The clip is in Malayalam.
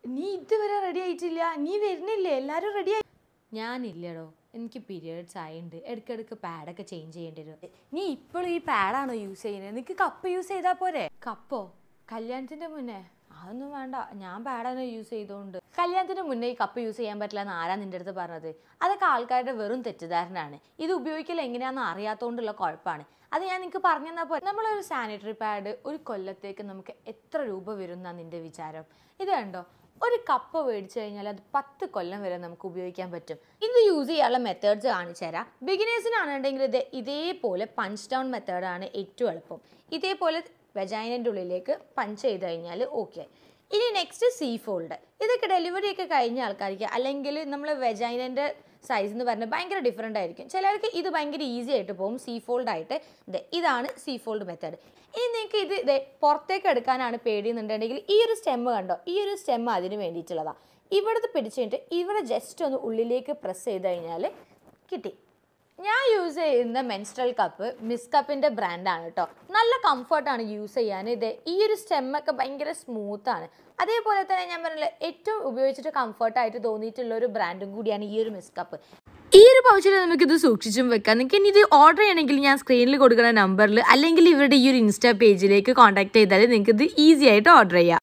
നീ ഇതുവരെ റെഡി ആയിട്ടില്ല നീ വരുന്നില്ലേ എല്ലാരും റെഡി ആയി ഞാനില്ലടോ എനിക്ക് പീരിയഡ്സ് ആയിണ്ട് ഇടയ്ക്കിടയ്ക്ക് പാഡൊക്കെ ചേഞ്ച് ചെയ്യേണ്ടി വരും നീ ഇപ്പോഴും ഈ പാഡാണോ യൂസ് ചെയ്യുന്നത് നിനക്ക് കപ്പ് യൂസ് ചെയ്താൽ പോരെ കപ്പോ കല്യാണത്തിന്റെ മുന്നേ അതൊന്നും വേണ്ട ഞാൻ പാഡാണ് യൂസ് ചെയ്തോണ്ട് കല്യാണത്തിന് മുന്നേ ഈ കപ്പ് യൂസ് ചെയ്യാൻ പറ്റില്ല എന്ന് ആരാ നിന്റെ അടുത്ത് പറഞ്ഞത് അതൊക്കെ ആൾക്കാരുടെ വെറും തെറ്റിദ്ധാരണയാണ് ഇത് ഉപയോഗിക്കൽ എങ്ങനെയാണെന്ന് അറിയാത്തതുകൊണ്ടുള്ള കുഴപ്പമാണ് അത് ഞാൻ നിനക്ക് പറഞ്ഞു തന്നാൽ പോലെ നമ്മളൊരു സാനിറ്ററി പാഡ് ഒരു കൊല്ലത്തേക്ക് നമുക്ക് എത്ര രൂപ വരും എന്നാ നിന്റെ വിചാരം ഇത് കണ്ടോ ഒരു കപ്പ് മേടിച്ചു കഴിഞ്ഞാൽ അത് പത്ത് കൊല്ലം വരെ നമുക്ക് ഉപയോഗിക്കാൻ പറ്റും ഇത് യൂസ് ചെയ്യാനുള്ള മെത്തേഡ്സ് കാണിച്ചു തരാം ബിഗിനേഴ്സിനാണെന്നുണ്ടെങ്കിൽ ഇത് ഇതേപോലെ പഞ്ച് ഡൗൺ മെത്തേഡാണ് ഏറ്റവും എളുപ്പം ഇതേപോലെ വെജൈനൻ്റെ ഉള്ളിലേക്ക് പഞ്ച് ചെയ്ത് കഴിഞ്ഞാൽ ഓക്കെ ഇനി നെക്സ്റ്റ് സീ ഫോൾഡ് ഇതൊക്കെ ഡെലിവറി ഒക്കെ കഴിഞ്ഞ ആൾക്കാർക്ക് അല്ലെങ്കിൽ നമ്മൾ വെജൈനൻ്റെ സൈസ് എന്ന് പറഞ്ഞാൽ ഭയങ്കര ഡിഫറെൻ്റ് ആയിരിക്കും ചിലർക്ക് ഇത് ഭയങ്കര ഈസി ആയിട്ട് പോകും സീ ഫോൾഡ് ആയിട്ട് ദേ ഇതാണ് സീ ഫോൾഡ് മെത്തേഡ് ഇനി നിങ്ങൾക്ക് ഇത് ദേ പുറത്തേക്ക് എടുക്കാനാണ് പേടിയെന്നുണ്ടെങ്കിൽ ഈ ഒരു സ്റ്റെമ്മ് കണ്ടോ ഈ ഒരു സ്റ്റെമ്മ് അതിന് വേണ്ടിയിട്ടുള്ളതാണ് ഇവിടുത്തെ പിടിച്ചു കഴിഞ്ഞിട്ട് ഇവിടെ ജസ്റ്റ് ഒന്ന് ഉള്ളിലേക്ക് പ്രസ് ചെയ്ത് കഴിഞ്ഞാൽ കിട്ടി ഞാൻ യൂസ് ചെയ്യുന്ന മെൻസ്ട്രൽ കപ്പ് മിസ് കപ്പിൻ്റെ ബ്രാൻഡാണ് കേട്ടോ നല്ല കംഫർട്ടാണ് യൂസ് ചെയ്യാൻ ഇത് ഈ ഒരു സ്റ്റെമ്മൊക്കെ ഭയങ്കര സ്മൂത്താണ് അതേപോലെ തന്നെ ഞാൻ പറഞ്ഞില്ല ഏറ്റവും ഉപയോഗിച്ചിട്ട് കംഫർട്ടായിട്ട് തോന്നിയിട്ടുള്ള ഒരു ബ്രാൻഡും കൂടിയാണ് ഈ ഒരു മിസ് കപ്പ് ഈ ഒരു പൗച്ചിൽ നമുക്കിത് സൂക്ഷിച്ചും വെക്കാം നിങ്ങൾക്ക് ഇനി ഇത് ഓർഡർ ചെയ്യണമെങ്കിൽ ഞാൻ സ്ക്രീനിൽ കൊടുക്കുന്ന നമ്പറിൽ അല്ലെങ്കിൽ ഇവരുടെ ഈ ഒരു ഇൻസ്റ്റാ പേജിലേക്ക് കോൺടാക്ട് ചെയ്താൽ നിങ്ങൾക്ക് ഇത് ഈസി ആയിട്ട് ഓർഡർ ചെയ്യാം